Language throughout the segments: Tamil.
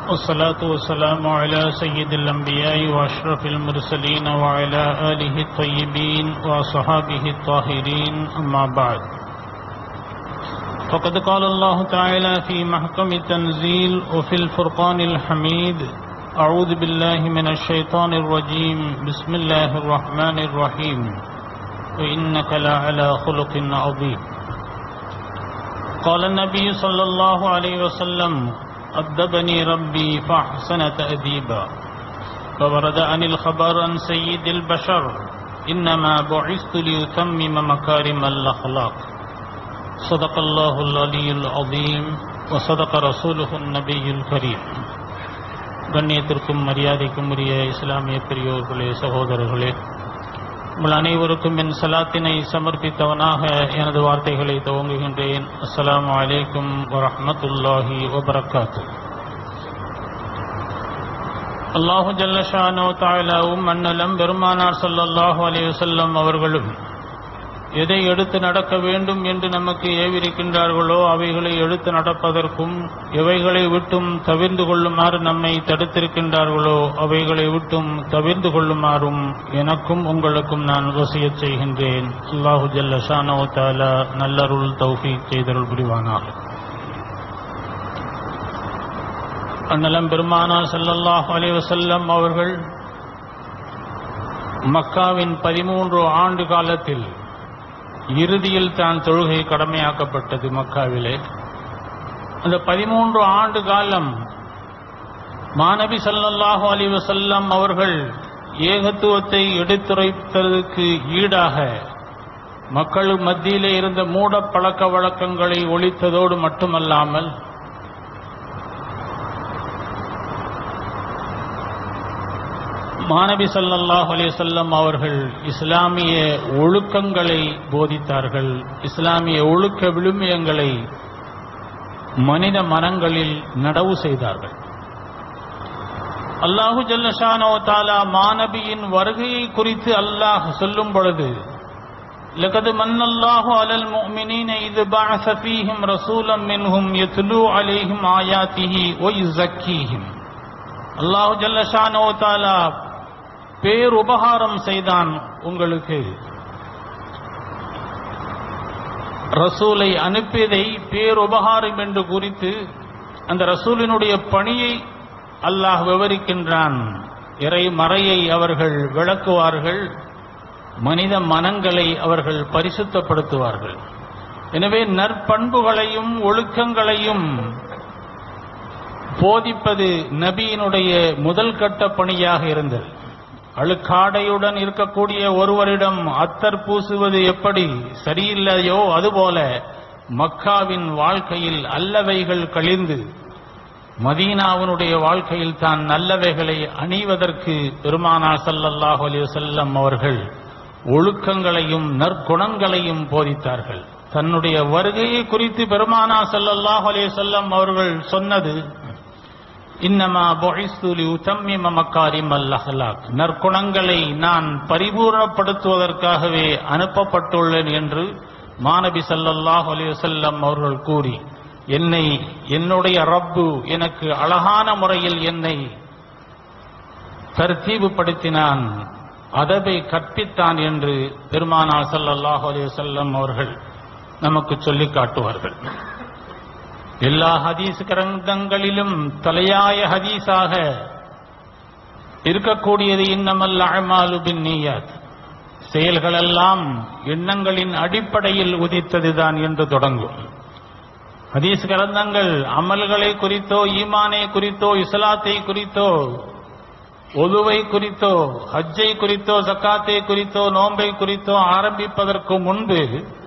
والصلاة والسلام على سيد الأنبياء وأشرف المرسلين وعلى آله الطيبين وصحابه الطاهرين أما بعد فقد قال الله تعالى في محكم التنزيل وفي الفرقان الحميد أعوذ بالله من الشيطان الرجيم بسم الله الرحمن الرحيم وإنك لعلى خلق عظيم قال النبي صلى الله عليه وسلم أدبني ربي فأحسن تأديبا فورد عن الخبر عن سيد البشر إنما بعثت ليتمم مكارم الأخلاق صدق الله العلي العظيم وصدق رسوله النبي الكريم கண்ணியத்திற்கும் மரியாதைக்கும் உரிய இஸ்லாமிய பெரியோர்களே சகோதரர்களே உங்கள் அனைவருக்கும் என் சலாத்தினை சமர்ப்பித்தவனாக எனது வார்த்தைகளை துவங்குகின்றேன் அஸ்ஸலாமு அலைக்கும் வரஹ்மத்துல்லாஹி வபரகாத்து அல்லாஹு ஜல்லஷானோ தாலாவும் அண்ணலம் பெருமானார் ஸல்லல்லாஹு அலைஹி வஸல்லம் அவர்களும் எதை எடுத்து நடக்க வேண்டும் என்று நமக்கு ஏவிருக்கின்றார்களோ அவைகளை எடுத்து நடப்பதற்கும் எவைகளை விட்டும் தவிர்ந்து கொள்ளுமாறு நம்மை தடுத்திருக்கின்றார்களோ அவைகளை விட்டும் தவிர்ந்து கொள்ளுமாறும் எனக்கும் உங்களுக்கும் நான் வசியச் செய்கின்றேன் அல்லாஹு ஜல்ல ஷானோ தாலா நல்லருள் தௌஃபீக் செய்தருள் புரிவானாக அண்ணலம் பெருமானார் ஸல்லல்லாஹு அலைஹி வஸல்லம் அவர்கள் மக்காவின் பதிமூன்று ஆண்டு காலத்தில் இறுதியில் தான் தொழுகை கடமையாக்கப்பட்டது மக்காவிலே அந்த பதிமூன்று ஆண்டு காலம் மாணவி சல்லல்லாஹு அலி வசல்லம் அவர்கள் ஏகத்துவத்தை எடுத்துரைத்ததற்கு ஈடாக மக்கள் மத்தியிலே இருந்த மூட பழக்க வழக்கங்களை ஒழித்ததோடு மட்டுமல்லாமல் மாணவி சல்லல்லாஹ் அலிசல்லம் அவர்கள் இஸ்லாமிய ஒழுக்கங்களை போதித்தார்கள் இஸ்லாமிய ஒழுக்க விழுமியங்களை மனித மனங்களில் நடவு செய்தார்கள் அல்லாஹு ஜல்லஷானோ தாலா மாணபியின் வருகையை குறித்து அல்லாஹ் சொல்லும் பொழுது لقد من الله على المؤمنين إذ بعث فيهم رسولا منهم يتلو عليهم آياته ويزكيهم அல்லாஹு ஜல்லஷானோ தாலா பேருபகாரம் செய்தான் உங்களுக்கு ரசூலை அனுப்பியதை பேருபகாரம் என்று குறித்து அந்த ரசூலினுடைய பணியை அல்லாஹ் விவரிக்கின்றான் இறை மறையை அவர்கள் விளக்குவார்கள் மனித மனங்களை அவர்கள் பரிசுத்தப்படுத்துவார்கள் எனவே நற்பண்புகளையும் ஒழுக்கங்களையும் போதிப்பது நபியினுடைய முதல் கட்ட பணியாக இருந்தது அழுக்காடையுடன் இருக்கக்கூடிய ஒருவரிடம் அத்தர் பூசுவது எப்படி சரியில்லையோ அதுபோல மக்காவின் வாழ்க்கையில் அல்லவைகள் கழிந்து மதீனாவினுடைய வாழ்க்கையில் தான் நல்லவைகளை அணிவதற்கு பெருமானா சல்லல்லாஹு அலி வசல்லம் அவர்கள் ஒழுக்கங்களையும் நற்குணங்களையும் போதித்தார்கள் தன்னுடைய வருகையை குறித்து பெருமானா சல்லல்லாஹு அலி வசல்லம் அவர்கள் சொன்னது இன்னமா பொஹிஸ்துலி உத்தம்மிம மக்காரிம் அல்லஹலாக் நற்குணங்களை நான் பரிபூர்ணப்படுத்துவதற்காகவே அனுப்பப்பட்டுள்ளேன் என்று மாணபி சல்லல்லாஹ் அலிவசல்லம் அவர்கள் கூறி என்னை என்னுடைய ரப்பு எனக்கு அழகான முறையில் என்னை தர்த்தீபுப்படுத்தினான் அதபை கற்பித்தான் என்று பெருமானார் சல்லல்லாஹ் அலிவசல்லம் அவர்கள் நமக்கு சொல்லிக் காட்டுவார்கள் எல்லா ஹதீஸ் கிரந்தங்களிலும் தலையாய ஹதீஸாக இருக்கக்கூடியது இன்னமல் அழமாலு பின் நீயாத் செயல்களெல்லாம் எண்ணங்களின் அடிப்படையில் உதித்ததுதான் என்று தொடங்கும் ஹதீஸ் கிரந்தங்கள் அமல்களை குறித்தோ ஈமானை குறித்தோ இஸ்லாத்தை குறித்தோ ஒதுவை குறித்தோ ஹஜ்ஜை குறித்தோ சக்காத்தை குறித்தோ நோன்பை குறித்தோ ஆரம்பிப்பதற்கு முன்பு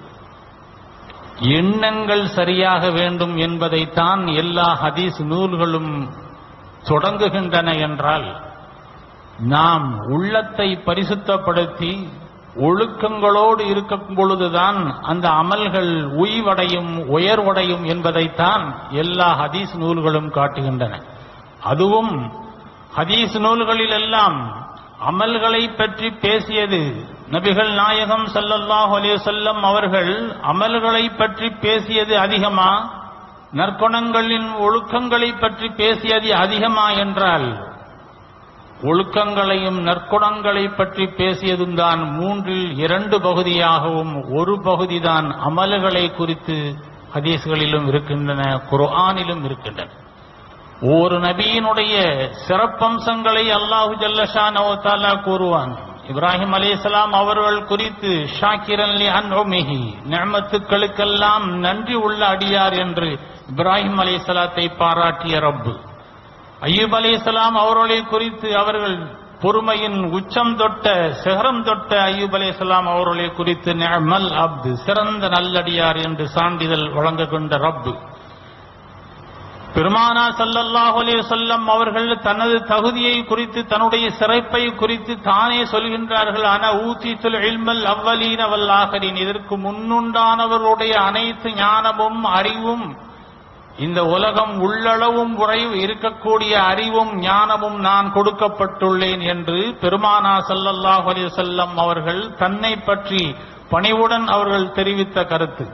எண்ணங்கள் சரியாக வேண்டும் என்பதைத்தான் எல்லா ஹதீஸ் நூல்களும் தொடங்குகின்றன என்றால் நாம் உள்ளத்தை பரிசுத்தப்படுத்தி ஒழுக்கங்களோடு இருக்கும் பொழுதுதான் அந்த அமல்கள் உய்வடையும் உயர்வடையும் என்பதைத்தான் எல்லா ஹதீஸ் நூல்களும் காட்டுகின்றன அதுவும் ஹதீஸ் நூல்களில் எல்லாம் அமல்களை பற்றி பேசியது நபிகள் நாயகம் ஸல்லல்லாஹு அலைஹி வஸல்லம் அவர்கள் அமல்களை பற்றி பேசியது அதிகமா நற்குணங்களின் ஒழுக்கங்களை பற்றி பேசியது அதிகமா என்றால் ஒழுக்கங்களையும் நற்குணங்களை பற்றி பேசியதும் தான் மூன்றில் இரண்டு பகுதியாகவும் ஒரு பகுதிதான் அமல்களை குறித்து ஹதீஸ்களிலும் இருக்கின்றன குர்ஆனிலும் இருக்கின்றன ஒவ்வொரு நபியினுடைய சிறப்பம்சங்களை அல்லாஹு ஜல்லஷானவத்தாலா கூறுவான் இப்ராஹிம் அலைஹிஸ்ஸலாம் அவர்கள் குறித்து ஷாக்கிரன் லி அன்உமிஹி நிஅமத்துக்களுக்கெல்லாம் நன்றி உள்ள அடியார் என்று இப்ராஹிம் அலைஹிஸ்ஸலாத்தை பாராட்டிய ரப்பு ஐயூப் அலைஹிஸ்ஸலாம் அவர்களை குறித்து அவர்கள் பொறுமையின் உச்சம் தொட்ட சிகரம் தொட்ட ஐயூப் அலைஹிஸ்ஸலாம் அவர்களை குறித்து நிஅமல் அப்து சிறந்த நல்லடியார் என்று சான்றிதழ் வழங்குகின்ற ரப்பு பெருமானா ஸல்லல்லாஹு அலைஹி வஸல்லம் அவர்கள் தனது தகுதியை குறித்து தன்னுடைய சிறப்பை குறித்து தானே சொல்கின்றார்கள் அன ஊத்தித்துல் இல்மல் அவ்வலீன வல் ஆகரின் இதற்கு முன்னுண்டானவர்களுடைய அனைத்து ஞானமும் அறிவும் இந்த உலகம் உள்ளளவும் உறைவு இருக்கக்கூடிய அறிவும் ஞானமும் நான் கொடுக்கப்பட்டுள்ளேன் என்று பெருமானா ஸல்லல்லாஹு அலைஹி வஸல்லம் அவர்கள் தன்னை பற்றி பணிவுடன் அவர்கள் தெரிவித்த கருத்து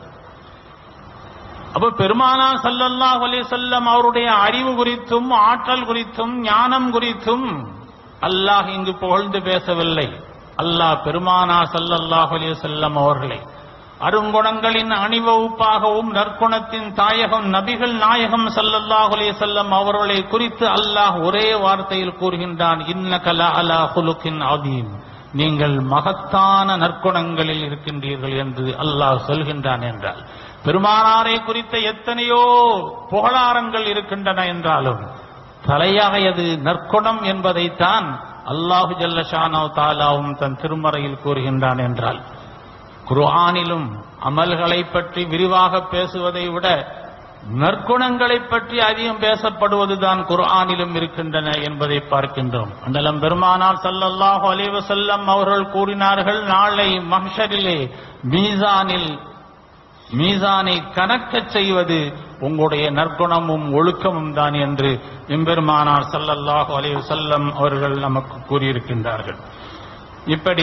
அப்ப பெருமானா ஸல்லல்லாஹு அலைஹி வஸல்லம் அவருடைய அறிவு குறித்தும் ஆற்றல் குறித்தும் ஞானம் குறித்தும் அல்லாஹ் இங்கு புகழ்ந்து பேசவில்லை அல்லாஹ் பெருமானா ஸல்லல்லாஹு அலைஹி வஸல்லம் அவர்களை அருங்குணங்களின் அணிவகுப்பாகவும் நற்குணத்தின் தாயகம் நபிகள் நாயகம் ஸல்லல்லாஹு அலைஹி வஸல்லம் அவர்களை குறித்து அல்லாஹ் ஒரே வார்த்தையில் கூறுகின்றான் இன்னக லஅலா குலுக்கின் அதீம் நீங்கள் மகத்தான நற்குணங்களில் இருக்கின்றீர்கள் என்று அல்லாஹ் சொல்கின்றான் என்றால் பெருமானாரை குறித்த எத்தனையோ புகழாரங்கள் இருக்கின்றன என்றாலும் தலையாயது நற்குணம் என்பதைத்தான் அல்லாஹு ஜல்லஷானோ தாலாவும் தன் திருமறையில் கூறுகின்றான் என்றால் குர்ஆனிலும் அமல்களை பற்றி விரிவாக பேசுவதை விட நற்குணங்களை பற்றி அதிகம் பேசப்படுவதுதான் குர்ஆனிலும் இருக்கின்றன என்பதை பார்க்கின்றோம் அண்டலம் பெருமானார் ஸல்லல்லாஹு அலைஹி வஸல்லம் அவர்கள் கூறினார்கள் நாளை மஹ்ஷரிலே மீசானில் மீசானை கணக்கச் செய்வது உங்களுடைய நற்குணமும் ஒழுக்கமும் தான் என்று எம்பெருமானார் ஸல்லல்லாஹு அலைஹி வஸல்லம் அவர்கள் நமக்கு கூறியிருக்கின்றார்கள் இப்படி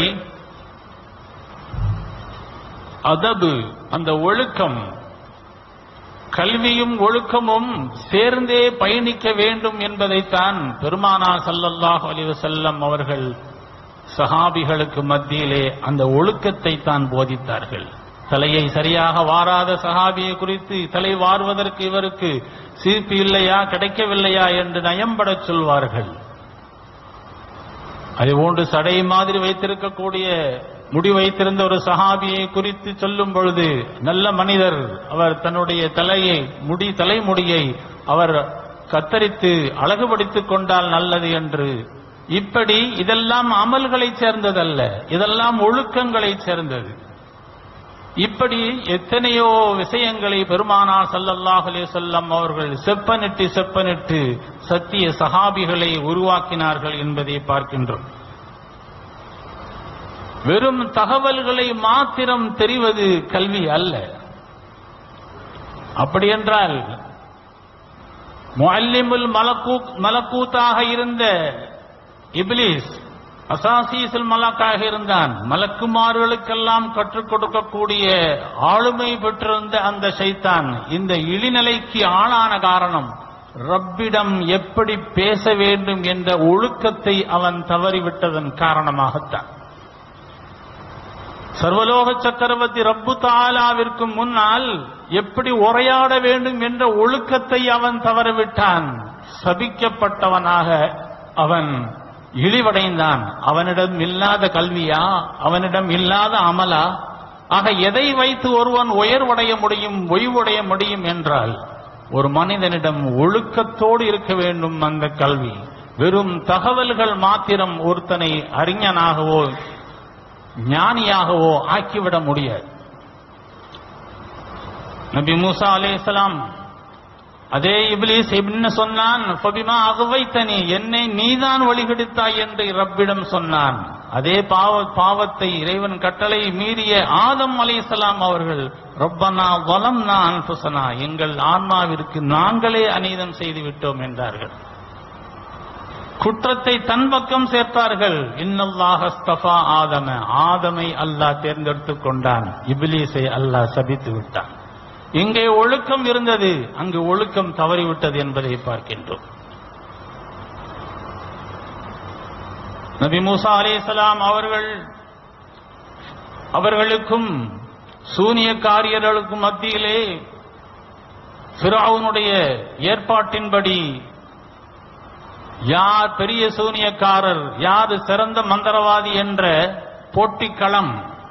அதபு அந்த ஒழுக்கம் கல்வியும் ஒழுக்கமும் சேர்ந்தே பயணிக்க வேண்டும் என்பதைத்தான் பெருமானா ஸல்லல்லாஹு அலைஹி வஸல்லம் அவர்கள் சஹாபிகளுக்கு மத்தியிலே அந்த ஒழுக்கத்தை தான் போதித்தார்கள் தலையை சரியாக வாராத சஹாபியை குறித்து தலை வாருவதற்கு இவருக்கு சீர்ப்பு இல்லையா கிடைக்கவில்லையா என்று நயம்படச் சொல்வார்கள் அதுபோன்று சடை மாதிரி வைத்திருக்கக்கூடிய முடி வைத்திருந்த ஒரு சஹாபியை குறித்து சொல்லும் பொழுது நல்ல மனிதர் அவர் தன்னுடைய தலையை முடி தலைமுடியை அவர் கத்தரித்து அழகுபடுத்திக் கொண்டால் நல்லது என்று இப்படி இதெல்லாம் அமல்களைச் சேர்ந்ததல்ல இதெல்லாம் ஒழுக்கங்களைச் சேர்ந்தது இப்படி எத்தனையோ விஷயங்களை பெருமானார் ஸல்லல்லாஹு அலைஹி வஸல்லம் அவர்கள் செப்பனிட்டு செப்பனிட்டு சத்திய சஹாபிகளை உருவாக்கினார்கள் என்பதை பார்க்கின்றோம் வெறும் தகவல்களை மாத்திரம் தெரிவது கல்வி அல்ல அப்படியென்றால் முஅல்லிமுல் மலக்கூ மலக்கூத்தாக இருந்த இப்லீஸ் அசாசீசுல் மலக்காக இருந்தான் மலக்குமார்களுக்கெல்லாம் கற்றுக் கொடுக்கக்கூடிய ஆளுமை பெற்றிருந்த அந்த சைத்தான் இந்த இழிநிலைக்கு ஆளான காரணம் ரப்பிடம் எப்படி பேச வேண்டும் என்ற ஒழுக்கத்தை அவன் தவறிவிட்டதன் காரணமாகத்தான் சர்வலோக சக்கரவர்த்தி ரப்பு தாலாவிற்கு முன்னால் எப்படி உரையாட வேண்டும் என்ற ஒழுக்கத்தை அவன் தவறவிட்டான் சபிக்கப்பட்டவனாக அவன் இழிவடைந்தான் அவனிடம் இல்லாத கல்வியா அவனிடம் இல்லாத அமலா ஆக எதை வைத்து ஒருவன் உயர்வடைய முடியும் ஒய்வடைய முடியும் என்றால் ஒரு மனிதனிடம் ஒழுக்கத்தோடு இருக்க வேண்டும் அந்த கல்வி வெறும் தகவல்கள் மாத்திரம் ஒருத்தனை அறிஞனாகவோ ஞானியாகவோ ஆக்கிவிட முடியாது நபி மூசா அலைஹிஸ்ஸலாம் அதே இப்லீஸ் என்ன சொன்னான் ஃபபிமா அகவைத்தனி என்னை நீதான் வழிகெடுத்தாய் என்று ரப்பிடம் சொன்னான் அதே பாவ பாவத்தை இறைவன் கட்டளை மீறிய ஆதம் அலைஹிஸ்ஸலாம் அவர்கள் ரப்பனா வலம்னா அன்புசனா எங்கள் ஆன்மாவிற்கு நாங்களே அநீதம் செய்து விட்டோம் என்றார்கள் குற்றத்தை தன் பக்கம் சேர்த்தார்கள் இன்னல்லாஹஸ்தபா ஆதம ஆதமை அல்லாஹ் தேர்ந்தெடுத்துக் கொண்டான் இபிலீஸை அல்லாஹ் சபித்து விட்டான் இங்கே ஒழுக்கம் இருந்தது அங்கு ஒழுக்கம் தவறிவிட்டது என்பதை பார்க்கின்றோம் நபி மூசா அலைஹிஸ்ஸலாம் அவர்கள் அவர்களுக்கும் சூனியக்காரியர்களுக்கும் மத்தியிலே ஃபிரௌனுடைய ஏற்பாட்டின்படி யார் பெரிய சூனியக்காரர் யார் சிறந்த மந்திரவாதி என்ற போட்டிக்களம்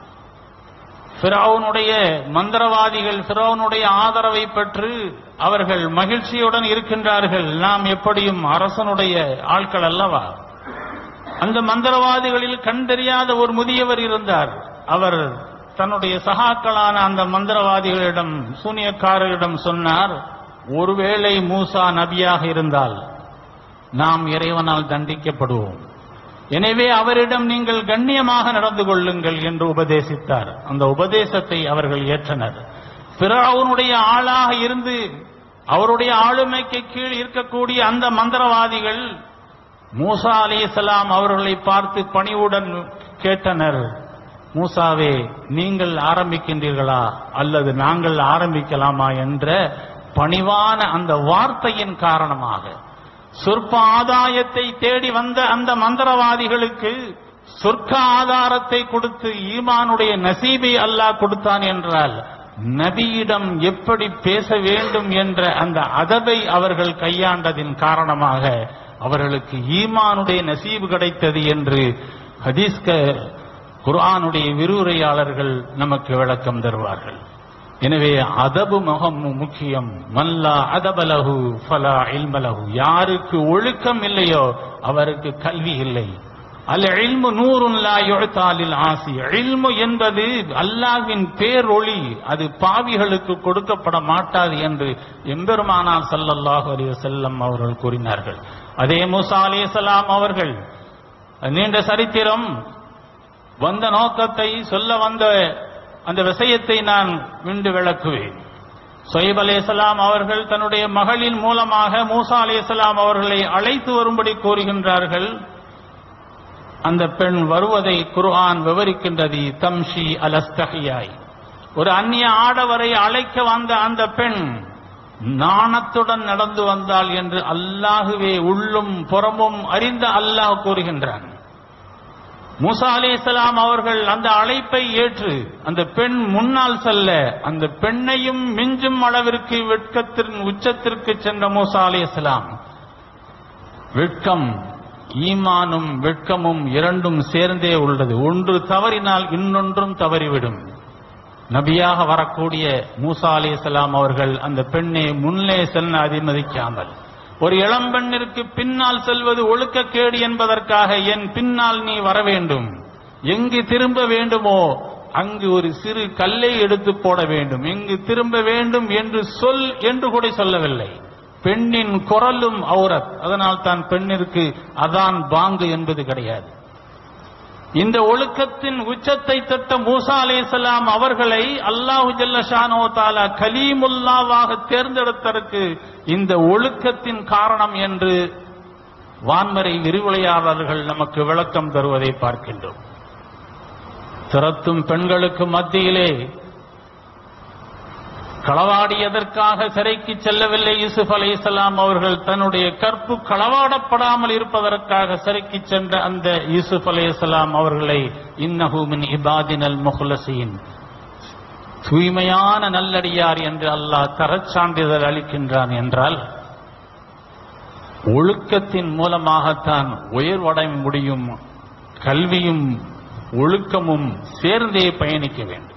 ஃபிரௌனுடைய மந்திரவாதிகள் ஃபிரௌனுடைய ஆதரவை பெற்று அவர்கள் மகிழ்ச்சியுடன் இருக்கின்றார்கள் நாம் எப்படியும் அரசனுடைய ஆட்கள் அல்லவா அந்த மந்திரவாதிகளில் கண்டறியாத ஒரு முதியவர் இருந்தார் அவர் தன்னுடைய சகாக்களான அந்த மந்திரவாதிகளிடம் சூனியக்காரரிடம் சொன்னார் ஒருவேளை மூசா நபியாக இருந்தால் நாம் இறைவனால் தண்டிக்கப்படுவோம் எனவே அவரிடம் நீங்கள் கண்ணியமாக நடந்து கொள்ளுங்கள் என்று உபதேசித்தார் அந்த உபதேசத்தை அவர்கள் ஏற்றனர் பிறவுனுடைய ஆளாக இருந்து அவருடைய ஆளுமைக்கு கீழ் இருக்கக்கூடிய அந்த மந்திரவாதிகள் மூசா அலிசலாம் அவர்களை பார்த்து பணிவுடன் கேட்டனர் மூசாவே நீங்கள் ஆரம்பிக்கின்றீர்களா அல்லது நாங்கள் ஆரம்பிக்கலாமா என்ற பணிவான அந்த வார்த்தையின் காரணமாக சொற்ப ஆதாயத்தை தேடி வந்த அந்த மந்திரவாதிகளுக்கு சொர்க்க ஆதாரத்தை கொடுத்து ஈமானுடைய நசீபை அல்லாஹ் கொடுத்தான் என்றால் நபியிடம் எப்படி பேச வேண்டும் என்ற அந்த அதபை அவர்கள் கையாண்டதின் காரணமாக அவர்களுக்கு ஈமானுடைய நசீபு கிடைத்தது என்று ஹதீஸ்க குர்ஆனுடைய விரிவுரையாளர்கள் நமக்கு விளக்கம் தருவார்கள் எனவே அதபு முகம் முக்கியம் மல்லா அதபலகு ஃபலா இல்மலகு யாருக்கு ஒழுக்கம் இல்லையோ அவருக்கு கல்வி இல்லை அல் இல்மு நூறுன் லா யுழ்தாலில் ஆசி இல்மு என்பது அல்லாஹ்வின் பேரொளி அது பாவிகளுக்கு கொடுக்கப்பட மாட்டாது என்று எம்பெருமானார் ஸல்லல்லாஹு அலைஹி வஸல்லம் அவர்கள் கூறினார்கள் அதே மூசா அலைஹிஸ்ஸலாம் அவர்கள் நீண்ட சரித்திரம் வந்த நோக்கத்தை சொல்ல வந்த அந்த விஷயத்தை நான் மீண்டு விளக்குவேன் சொய்ப் அலைஹிஸ்ஸலாம் அவர்கள் தன்னுடைய மகளின் மூலமாக மூசா அலைஹிஸ்ஸலாம் அவர்களை அழைத்து வரும்படி கூறுகின்றார்கள் அந்த பெண் வருவதை குர்ஆன் விவரிக்கின்றது தம்ஷி அலஸ்தஹியாய் ஒரு அந்நிய ஆடவரை அழைக்க வந்த அந்த பெண் நாணத்துடன் நடந்து வந்தாள் என்று அல்லாஹுவே உள்ளும் புறமும் அறிந்த அல்லாஹ் கூறுகின்றான் மூசா அலிஸ்லாம் அவர்கள் அந்த அழைப்பை ஏற்று அந்த பெண் முன்னால் செல்ல அந்த பெண்ணையும் மிஞ்சும் அளவிற்கு வெட்கத்தின் உச்சத்திற்கு சென்ற மூசா அலிஸ்லாம் வெட்கம் ஈமானும் வெட்கமும் இரண்டும் சேர்ந்தே உள்ளது ஒன்று தவறினால் இன்னொன்றும் தவறிவிடும் நபியாக வரக்கூடிய மூசா அலிஸ்லாம் அவர்கள் அந்த பெண்ணை முன்னே செல்ல அனுமதிக்காமல் ஒரு இளம்பெண்ணிற்கு பின்னால் செல்வது ஒழுக்கக்கேடு என்பதற்காக என் பின்னால் நீ வர வேண்டும் எங்கு திரும்ப வேண்டுமோ அங்கு ஒரு சிறு கல்லை எடுத்து போட வேண்டும் எங்கு திரும்ப வேண்டும் என்று சொல் என்று கூட சொல்லவில்லை பெண்ணின் குரலும் அவுரத் அதனால் தான் பெண்ணிற்கு அதான் பாங்கு என்பது கிடையாது இந்த ஒழுக்கத்தின் உச்சத்தை தொட்ட மூசா அலைஹிஸ்ஸலாம் அவர்களை அல்லாஹு ஜல்ல ஷானோ தாலா கலீமுல்லாவாக தேர்ந்தெடுத்ததற்கு இந்த ஒழுக்கத்தின் காரணம் என்று வான்மறை விரிவுரையாளர்கள் நமக்கு விளக்கம் தருவதை பார்க்கின்றோம் திறத்தும் பெண்களுக்கு மத்தியிலே களவாடியதற்காக சிறைக்கு செல்லவில்லை யூசுப் அலைஹிஸ்ஸலாம் அவர்கள் தன்னுடைய கற்பு களவாடப்படாமல் இருப்பதற்காக சிறைக்கு சென்ற அந்த யூசுப் அலைஹிஸ்ஸலாம் அவர்களை இன்னஹு மின் இபாதினல் முஹ்லசீன் தூய்மையான நல்லடியார் என்று அல்லாஹ் தரச்சான்றிதழ் அளிக்கின்றான் என்றால் ஒழுக்கத்தின் மூலமாகத்தான் உயர்வடைய முடியும் கல்வியும் ஒழுக்கமும் சேர்ந்தே பயணிக்க வேண்டும்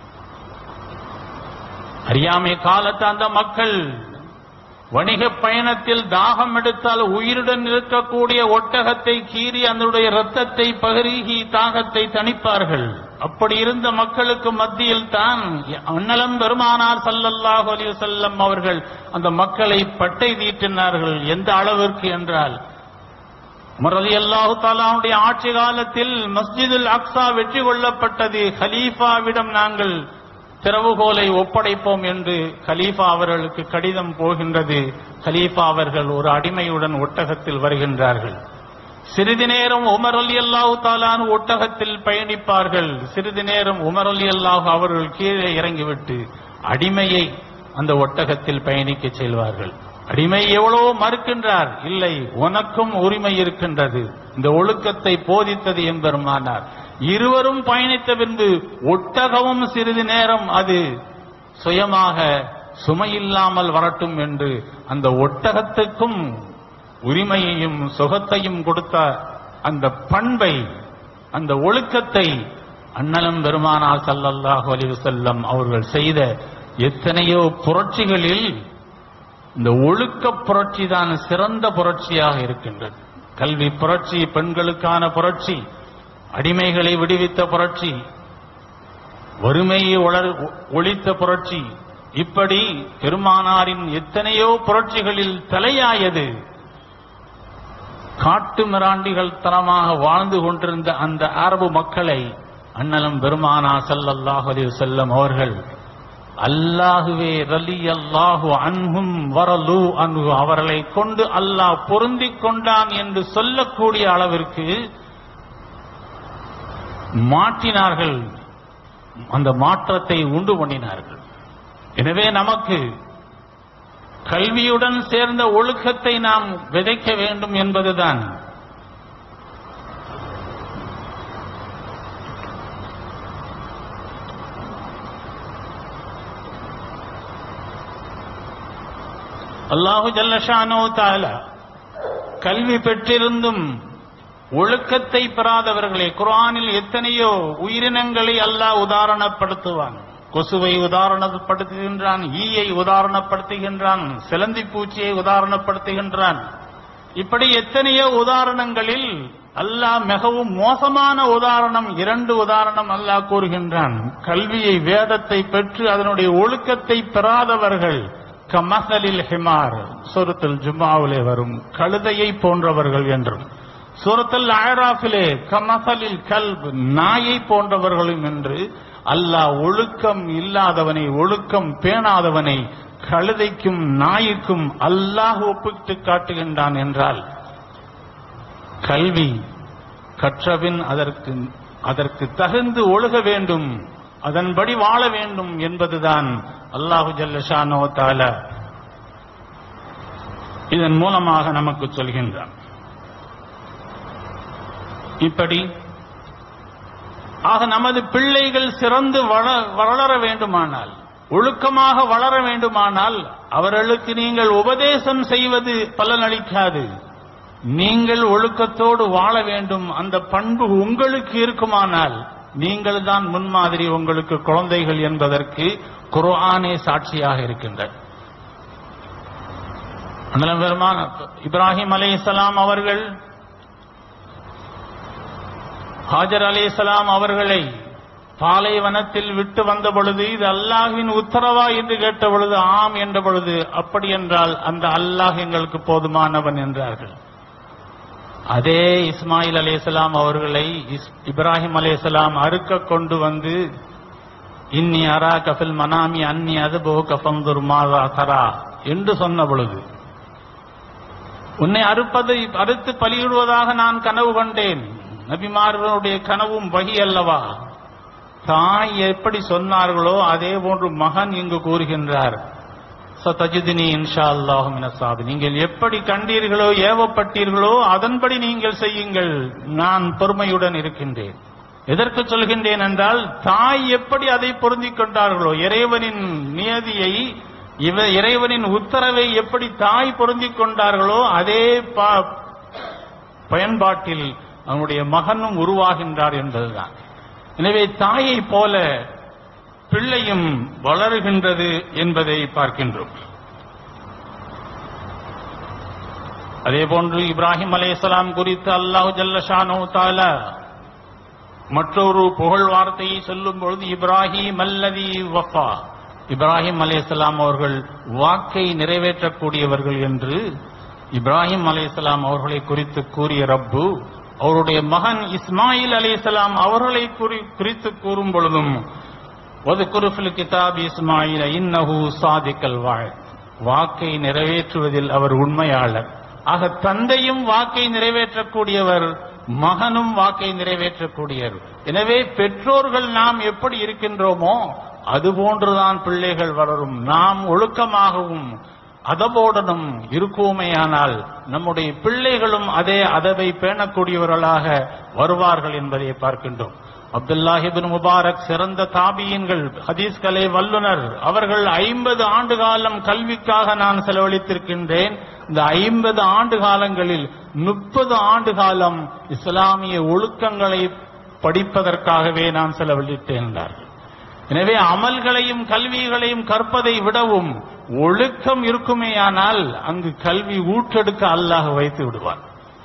அறியாமை காலத்து அந்த மக்கள் வணிக பயணத்தில் தாகம் எடுத்தால் உயிருடன் இருக்கக்கூடிய ஒட்டகத்தை கீறி அதனுடைய இரத்தத்தை பகருகி தாகத்தை தணிப்பார்கள் அப்படி இருந்த மக்களுக்கு மத்தியில் தான் அன்னலம் பெருமானார் சல்லல்லாஹு அலைஹி வஸல்லம் அவர்கள் அந்த மக்களை பட்டை தீட்டினார்கள் எந்த அளவிற்கு என்றால் முரளி அல்லாஹு தாலாவுடைய ஆட்சி காலத்தில் மஸ்ஜிதுல் அக்ஸா வெற்றி கொள்ளப்பட்டது ஹலீஃபாவிடம் நாங்கள் திறவுகோலை ஒப்படைப்போம் என்று கலீஃபா அவர்களுக்கு கடிதம் போகின்றது கலீஃபா அவர்கள் ஒரு அடிமையுடன் ஒட்டகத்தில் வருகின்றார்கள் சிறிது நேரம் உமர் அலி அல்லாஹு தாலான் ஒட்டகத்தில் பயணிப்பார்கள் சிறிது நேரம் உமர் அலி அல்லாஹு அவர்கள் கீழே இறங்கிவிட்டு அடிமையை அந்த ஒட்டகத்தில் பயணிக்க செல்வார்கள் அடிமை எவ்வளவோ மறுக்கின்றார் இல்லை உனக்கும் உரிமை இருக்கின்றது இந்த ஒழுக்கத்தை போதித்தது என்பெருமானார் இருவரும் பயணித்த பின்பு ஒட்டகமும் சிறிது நேரம் அது சுயமாக சுமையில்லாமல் வரட்டும் என்று அந்த ஒட்டகத்துக்கும் உரிமையையும் சுகத்தையும் கொடுத்த அந்த பண்பை அந்த ஒழுக்கத்தை அண்ணலம் பெருமானார் ஸல்லல்லாஹு அலைஹி வஸல்லம் அவர்கள் செய்த எத்தனையோ புரட்சிகளில் இந்த ஒழுக்க புரட்சி தான் சிறந்த புரட்சியாக இருக்கின்றது கல்வி புரட்சி பெண்களுக்கான புரட்சி அடிமைகளை விடுவித்த புரட்சி வறுமையை உளர் ஒழித்த புரட்சி இப்படி பெருமானாரின் எத்தனையோ புரட்சிகளில் தலையாயது காட்டு மிராண்டிகள் தனமாக வாழ்ந்து கொண்டிருந்த அந்த அரபு மக்களை அண்ணலம் பெருமானா ஸல்லல்லாஹு அலைஹி வஸல்லம் அவர்கள் அல்லாஹுவே ரலி அல்லாஹு அன்ஹும் வரலு அன்ஹு அவர்களை கொண்டு அல்லாஹ் பொருந்திக் கொண்டான் என்று சொல்லக்கூடிய அளவிற்கு மாற்றினார்கள் அந்த மாற்றத்தை உண்டு பண்ணினார்கள் எனவே நமக்கு கல்வியுடன் சேர்ந்த ஒழுக்கத்தை நாம் விதைக்க வேண்டும் என்பதுதான் அல்லாஹு ஜல்லஷானோ தாலா கல்வி பெற்றிருந்தும் ஒழுக்கத்தை பெறாதவர்களே குர்ஆனில் எத்தனையோ உயிரினங்களை அல்லாஹ் உதாரணப்படுத்துவான் கொசுவை உதாரணப்படுத்துகின்றான் ஈயை உதாரணப்படுத்துகின்றான் சிலந்தி பூச்சியை உதாரணப்படுத்துகின்றான் இப்படி எத்தனையோ உதாரணங்களில் அல்லாஹ் மிகவும் மோசமான உதாரணம் இரண்டு உதாரணம் அல்லாஹ் கூறுகின்றான் கல்வியை வேதத்தை பெற்று அதனுடைய ஒழுக்கத்தை பெறாதவர்கள் கமசலில் ஹிமார் சூரத்தில் ஜும்மாவிலே வரும் கழுதையை போன்றவர்கள் என்றும் சூரத்தில் அயராஃபிலே கமசலில் கல்ப் நாயை போன்றவர்களும் என்று அல்லாஹ் ஒழுக்கம் இல்லாதவனை ஒழுக்கம் பேணாதவனை கழுதைக்கும் நாய்க்கும் அல்லாஹ் ஒப்பிட்டு காட்டுகின்றான் என்றால் கல்வி கற்றபின் அதற்கு அதற்கு தகுந்து ஒழுக வேண்டும் அதன்படி வாழ வேண்டும் என்பதுதான் அல்லாஹு ஜல்லஷானோ தால இதன் மூலமாக நமக்கு சொல்கின்றான் இப்படி ஆக நமது பிள்ளைகள் சிறந்து வள- வளர வேண்டுமானால் ஒழுக்கமாக வளர வேண்டுமானால் அவர்களுக்கு நீங்கள் உபதேசம் செய்வது பலனளிக்காது நீங்கள் ஒழுக்கத்தோடு வாழ வேண்டும் அந்த பண்பு உங்களுக்கு இருக்குமானால் நீங்கள் தான் முன்மாதிரி உங்களுக்கு குழந்தைகள் என்பதற்கு குர்ஆனே சாட்சியாக இருக்கின்றது அண்ணலம் பெருமான் இப்ராஹிம் அலைஹிஸ்ஸலாம் அவர்கள் ஹாஜர் அலைஹிஸ்ஸலாம் அவர்களை பாலைவனத்தில் விட்டு வந்த பொழுது இது அல்லாஹ்வின் உத்தரவா என்று கேட்ட பொழுது ஆம் என்ற பொழுது அப்படி என்றால் அந்த அல்லாஹ் எங்களுக்கு போதுமானவன் என்றார்கள் அதே இஸ்மாயில் அலைஹிஸ்ஸலாம் அவர்களை இஸ்- இப்ராஹிம் அலைஹிஸ்ஸலாம் அறுக்க கொண்டு வந்து இன்னி அரா கஃபில் மனாமி அன்னி அதுபோ கஃபந்துர் மாதா தரா என்று சொன்ன பொழுது உன்னை அறுப்பதை அறுத்து பலியிடுவதாக நான் கனவு கண்டேன் நபிமார்களுடைய கனவும் வகி அல்லவா தாய் எப்படி சொன்னார்களோ அதே போன்று மகன் இங்கு கூறுகின்றார் சதஜிதினி இன்ஷா அல்லாஹு மினசாபி நீங்கள் எப்படி கண்டீர்களோ ஏவப்பட்டீர்களோ அதன்படி நீங்கள் செய்யுங்கள் நான் பொறுமையுடன் இருக்கின்றேன் எதற்கு சொல்கின்றேன் என்றால் தாய் எப்படி அதை பொருந்திக் கொண்டார்களோ இறைவனின் நியதியை இவ இறைவனின் உத்தரவை எப்படி தாய் பொருந்திக் கொண்டார்களோ அதே பா- பயன்பாட்டில் அவனுடைய மகனும் உருவாகின்றார் என்பதுதான் எனவே தாயை போல பிள்ளையும் வளருகின்றது என்பதை பார்க்கின்றோம் அதே போன்று இப்ராஹிம் அலைஹிஸ்ஸலாம் குறித்து அல்லாஹு ஜல்லஷானு தாலா மற்றொரு புகழ் வார்த்தையை சொல்லும் பொழுது இப்ராஹிம் அல்லதி வஃபா இப்ராஹிம் அலைஹிஸ்ஸலாம் அவர்கள் வாக்கை நிறைவேற்றக்கூடியவர்கள் என்று இப்ராஹிம் அலைஹிஸ்ஸலாம் அவர்களை குறித்து கூறிய ரப்பு அவருடைய மகன் இஸ்மாயில் அலைஹிஸ்ஸலாம் அவர்களை குறி- குறித்து கூறும் பொழுதும் ஒதுக்குரு ஃபில் கிதாப் இஸ்மாயில இன்னஹு சாதிக்கல் வாழ் வாக்கை நிறைவேற்றுவதில் அவர் உண்மையாளர் ஆக தந்தையும் வாக்கை நிறைவேற்றக்கூடியவர் மகனும் வாக்கை நிறைவேற்றக்கூடியவர் எனவே பெற்றோர்கள் நாம் எப்படி இருக்கின்றோமோ அதுபோன்றுதான் பிள்ளைகள் வளரும் நாம் ஒழுக்கமாகவும் அதபோடனும் இருக்குவோமேயானால் நம்முடைய பிள்ளைகளும் அதே அதவை பேணக்கூடியவர்களாக வருவார்கள் என்பதை பார்க்கின்றோம் அப்துல்லாஹிபின் முபாரக் சிறந்த தாபியன்கள் ஹதீஸ் கலை வல்லுனர் அவர்கள் ஐம்பது ஆண்டு காலம் கல்விக்காக நான் செலவழித்திருக்கின்றேன் இந்த ஐம்பது ஆண்டு காலங்களில் முப்பது ஆண்டு காலம் இஸ்லாமிய ஒழுக்கங்களை படிப்பதற்காகவே நான் செலவழித்தேன் என்றார்கள் எனவே அமல்களையும் கல்விகளையும் கற்பதை விடவும் ஒழுக்கம் இருக்குமேயானால் அங்கு கல்வி ஊற்றெடுக்க அல்லாஹ் வைத்து விடுவார்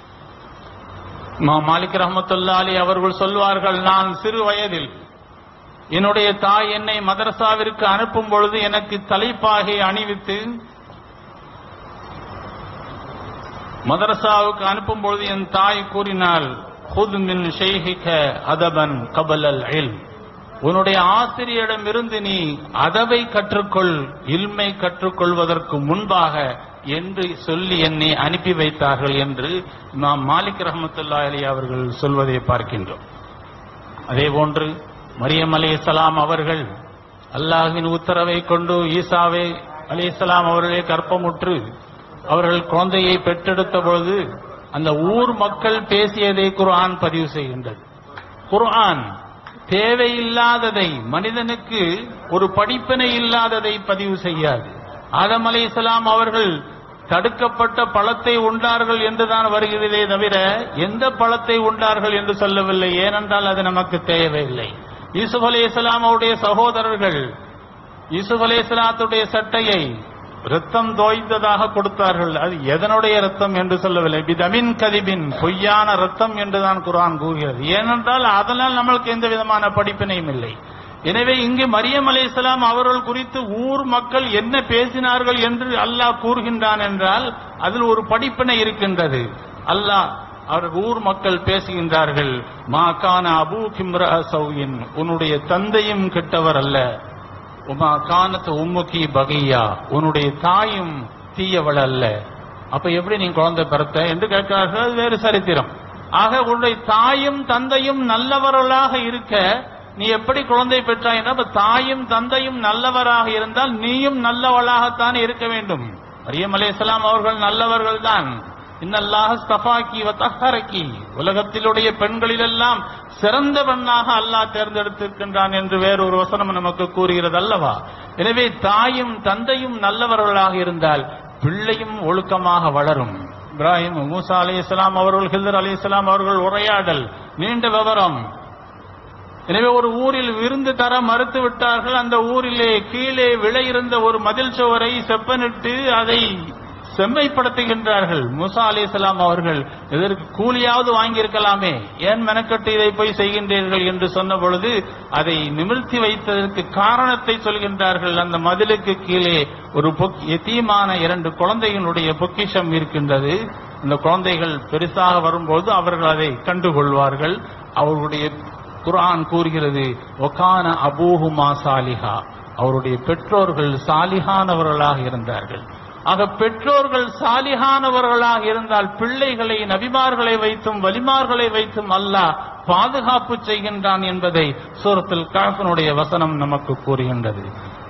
இமாம் மாலிக் ரஹமத்துல்லா அலி அவர்கள் சொல்வார்கள் நான் சிறு வயதில் என்னுடைய தாய் என்னை மதரசாவிற்கு அனுப்பும் பொழுது எனக்கு தலைப்பாகை அணிவித்து மதரசாவுக்கு அனுப்பும் பொழுது என் தாய் கூறினாள் "ஹுத் மின் ஷைஹிக அதபன் கபலல் இல்ம் உன்னுடைய ஆசிரியரிடமிருந்து நீ அதவை கற்றுக்கொள் இல்மை கற்றுக்கொள்வதற்கு முன்பாக என்று சொல்லி என்னை அனுப்பி வைத்தார்கள் என்று நாம் மாலிக் ரஹமத்துல்லா அலி அவர்கள் சொல்வதை பார்க்கின்றோம் அதே போன்று மரியம் அலைஹிஸ்ஸலாம் அவர்கள் அல்லாஹ்வின் உத்தரவை கொண்டு ஈசாவை அலைஹிஸ்ஸலாம் அவர்களே கற்பமுற்று அவர்கள் குழந்தையை பெற்றெடுத்த பொழுது அந்த ஊர் மக்கள் பேசியதை குர்ஆன் பதிவு செய்கின்றது குர்ஆன் தேவையில்லாததை மனிதனுக்கு ஒரு படிப்பினை இல்லாததை பதிவு செய்யாது ஆதம் அலைஹிஸ்ஸலாம் அவர்கள் தடுக்கப்பட்ட பழத்தை உண்டார்கள் என்றுதான் வருகிறதே தவிர எந்த பழத்தை உண்டார்கள் என்று சொல்லவில்லை ஏனென்றால் அது நமக்கு தேவையில்லை யூசுப் அலைஹிஸ்ஸலாம் அவருடைய சகோதரர்கள் யூசுப் அலைஹிஸ்ஸலாத்துடைய சட்டையை ரத்தம் தோய்ந்ததாக கொடுத்தார்கள் அது எதனுடைய ரத்தம் என்று சொல்லவில்லை பிதமின் கதிபின் பொய்யான ரத்தம் என்றுதான் குர்ஆன் கூறுகிறது ஏனென்றால் அதனால் நம்மளுக்கு எந்த விதமான படிப்பினையும் இல்லை எனவே இங்கு மரியம் அலைஹிஸ்ஸலாம் அவர்கள் குறித்து ஊர் மக்கள் என்ன பேசினார்கள் என்று அல்லாஹ் கூறுகின்றான் என்றால் அதில் ஒரு படிப்பினை இருக்கின்றது அல்லாஹ் அவர் ஊர் மக்கள் பேசுகின்றார்கள் மா கான அபூ கிம்ரா சௌயின் உன்னுடைய தந்தையும் கெட்டவர் அல்ல உமா கானத்து உம்முக்கி பகையா உன்னுடைய தாயும் தீயவள் அல்ல அப்ப எப்படி நீ குழந்தை பிறத்த என்று கேட்கிறார்கள் அது வேறு சரித்திரம் ஆக உன்னுடைய தாயும் தந்தையும் நல்லவர்களாக இருக்க நீ எப்படி குழந்தை பெற்றாய் என்றால் அப்ப தாயும் தந்தையும் நல்லவராக இருந்தால் நீயும் நல்லவளாகத்தான் இருக்க வேண்டும் மரியம் அலைஹிஸ்ஸலாம் அவர்கள் நல்லவர்கள் தான் இன்னல்லாஹ் ஸ்தஃபாக்கி வத்தஹரக்கி உலகத்திலுடைய பெண்களிலெல்லாம் சிறந்த பெண்ணாக அல்லாஹ் தேர்ந்தெடுத்திருக்கின்றான் என்று வேறொரு வசனம் நமக்கு கூறுகிறது அல்லவா எனவே தாயும் தந்தையும் நல்லவர்களாக இருந்தால் பிள்ளையும் ஒழுக்கமாக வளரும் இப்ராஹிம் மூசா அலைஹிஸ்ஸலாம் அவர்கள் ஹில்தர் அலைஹிஸ்ஸலாம் அவர்கள் உரையாடல் நீண்ட விவரம் எனவே ஒரு ஊரில் விருந்து தர மறுத்து விட்டார்கள் அந்த ஊரிலே கீழே விலை இருந்த ஒரு மதில் சுவரை செப்பனிட்டு அதை செம்மைப்படுத்துகின்றார்கள் மூசா அலிசலாம் அவர்கள் இதற்கு கூலியாவது வாங்கியிருக்கலாமே ஏன் மெனக்கட்டு இதை போய் செய்கின்றீர்கள் என்று சொன்ன பொழுது அதை நிமிர்த்தி வைத்ததற்கு காரணத்தை சொல்கின்றார்கள் அந்த மதிலுக்கு கீழே ஒரு பொக்- எத்தீமான இரண்டு குழந்தைகளுடைய பொக்கிஷம் இருக்கின்றது இந்த குழந்தைகள் பெருசாக வரும்போது அவர்கள் அதை கண்டுகொள்வார்கள் அவர்களுடைய குர்ஆன் கூறுகிறது ஒகான அபூஹுமா சாலிஹா அவருடைய பெற்றோர்கள் சாலிஹானவர்களாக இருந்தார்கள் ஆக பெற்றோர்கள் சாலிஹானவர்களாக இருந்தால் பிள்ளைகளை நபிமார்களை வைத்தும் வலிமார்களை வைத்தும் அல்லாஹ் பாதுகாப்பு செய்கின்றான் என்பதை சூரத்தில் காஃபனுடைய வசனம் நமக்கு கூறுகின்றது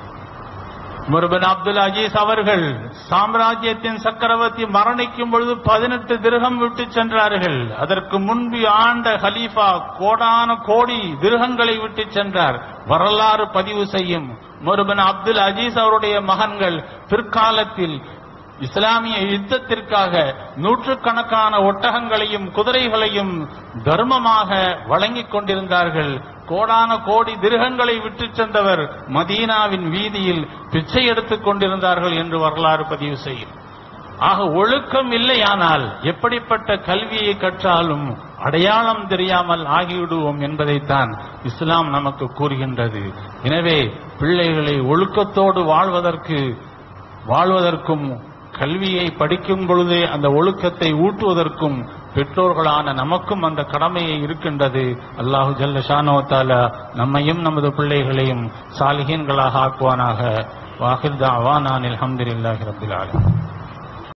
முருபன் அப்துல் அஜீஸ் அவர்கள் சாம்ராஜ்யத்தின் சக்கரவர்த்தி மரணிக்கும் பொழுது பதினெட்டு திருகம் விட்டு சென்றார்கள் அதற்கு முன்பு ஆண்ட ஹலீஃபா கோடான கோடி திருகங்களை விட்டு சென்றார் வரலாறு பதிவு செய்யும் முருபன் அப்துல் அஜீஸ் அவருடைய மகன்கள் பிற்காலத்தில் இஸ்லாமிய யுத்தத்திற்காக நூற்றுக்கணக்கான ஒட்டகங்களையும் குதிரைகளையும் தர்மமாக வழங்கிக் கொண்டிருந்தார்கள் கோடான கோடி திருகங்களை விட்டு சென்றவர் மதீனாவின் வீதியில் பிச்சை எடுத்துக் கொண்டிருந்தார்கள் என்று வரலாறு பதிவு செய்யும் ஆக ஒழுக்கம் இல்லையானால் எப்படிப்பட்ட கல்வியை கற்றாலும் அடையாளம் தெரியாமல் ஆகிவிடுவோம் என்பதைத்தான் இஸ்லாம் நமக்கு கூறுகின்றது எனவே பிள்ளைகளை ஒழுக்கத்தோடு வாழ்வதற்கு வாழ்வதற்கும் கல்வியை படிக்கும் பொழுதே அந்த ஒழுக்கத்தை ஊட்டுவதற்கும் பெற்றோர்களான நமக்கும் அந்த கடமையை இருக்கின்றது அல்லாஹு ஜல்ல ஷானோ தாலா நம்மையும் நமது பிள்ளைகளையும் சாலிகீன்களாக ஆக்குவானாக வாஹிர் தாவானான் அல்ஹம்துலில்லாஹி ரப்பில் ஆலமீன்